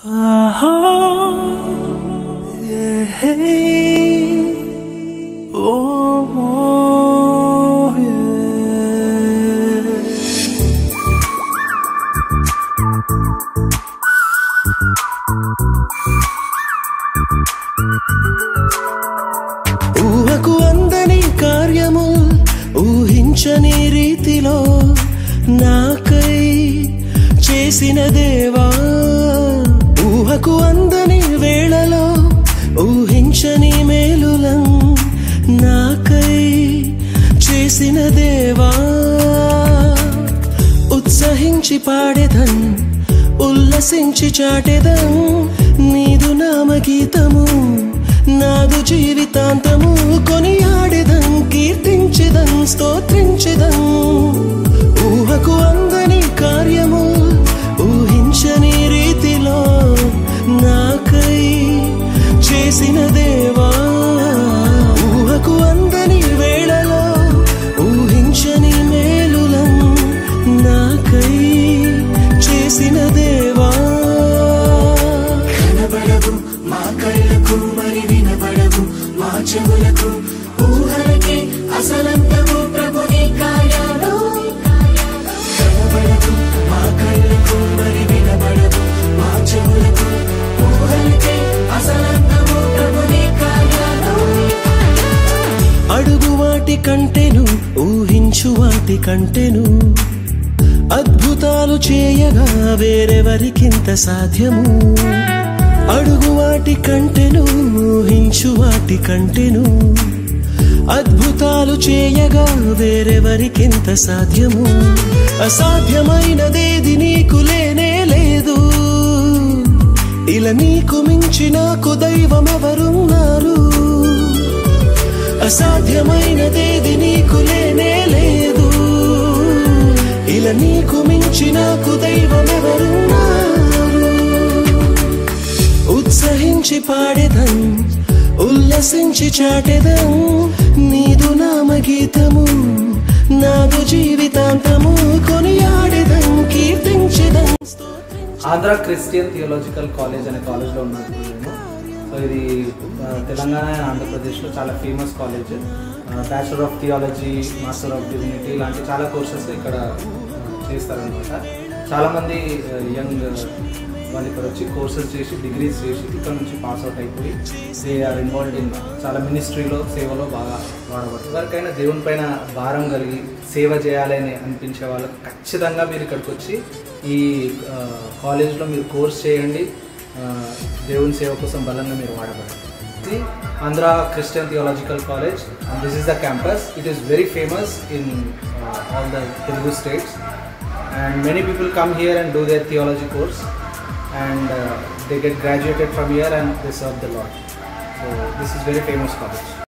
ఊహకు అందని కార్యము ఊహించని రీతిలో నాకై చేసిన దేవా ఊహకు అందని వేళలో ఊహించని మేలులం నాకై చేసిన దేవా ఉత్సహించి పాడేదన్ ఉల్లసించి చాటెదం నీదు నామగీతము నాదు జీవితాంతము కొనియాడెదం కీర్తించెదం స్తోత్రించెదం ఊహకు అందని కార్యము ఊహించని రీతిలో నాకై చేసిన దేవా ఊహకు అందని వేళలో ఊహించని మేలులం నాకై చేసిన దేవా కనబడవు మా కళ్ళకు మరి వినబడవు మా చెవులకు ఊహలకి అసలంతము ప్రభుని కార్యాలు కనబడవు మా కళ్ళకు మరి వినబడవు మా చెవులకు ఊహలకి అసలంతము ప్రభుని కార్యాలు అడుగు వాటి కంటెను ఊహించు వాటి కంటెను అద్భుతాలు చేయగా వేరెవరికింత సాధ్యము అడుగు వాటి కంటెను ఊహించు వాటి కంటెను అద్భుతాలు చేయగా వేరెవరికింత సాధ్యము అసాధ్యమైనదేది నీకు లేనే లేదు ఇలా నీకు మించి నాకు దైవం ఎవరున్నారు అసాధ్యమైనదేది నీకు లేనే లేదు ఇలా నీకు మించి నాకు దైవం ఎవరున్నారు ఉత్సహించి పాడేదం ఉల్లసించి చాటెదం నీదు నామగీతము నాదు జీవితాంతము కొనియాడెదం కీర్తించెదం ఆంధ్ర క్రిస్టియన్ థియోలాజికల్ కాలేజ్ అనే కాలేజ్లో ఉన్నాను ఇప్పుడు నేను సో ఇది ఆ, తెలంగాణ అండ్ ఆంధ్రప్రదేశ్లో చాలా famous college bachelor of theology master of divinity ఇలాంటి చాలా కోర్సెస్ ఇక్కడ ఆ, చేస్తారనమాట చాలామంది యంగ్ వాళ్ళు ఇక్కడ వచ్చి కోర్సెస్ చేసి డిగ్రీస్ చేసి ఇక్కడ నుంచి పాస్ అవుట్ అయిపోయి దే ఆర్ ఇన్వాల్వ్డ్ ఇన్ చాలా మినిస్ట్రీలో సేవలో బాగా వాడబడుతుంది ఎవరికైనా దేవుని పైన భారం కలిగి సేవ చేయాలని అనిపించే వాళ్ళకి ఖచ్చితంగా మీరు ఇక్కడికి వచ్చి ఈ ఆ, కాలేజ్లో మీరు కోర్స్ చేయండి ఆ, దేవుని సేవ కోసం బలంగా మీరు వాడబడండి ఇది Andhra Christian theological college and this is the campus it is very famous in all the Telugu states and many people come here and do their theology course and uh, they get graduated from here and they serve the Lord. So this is very famous college.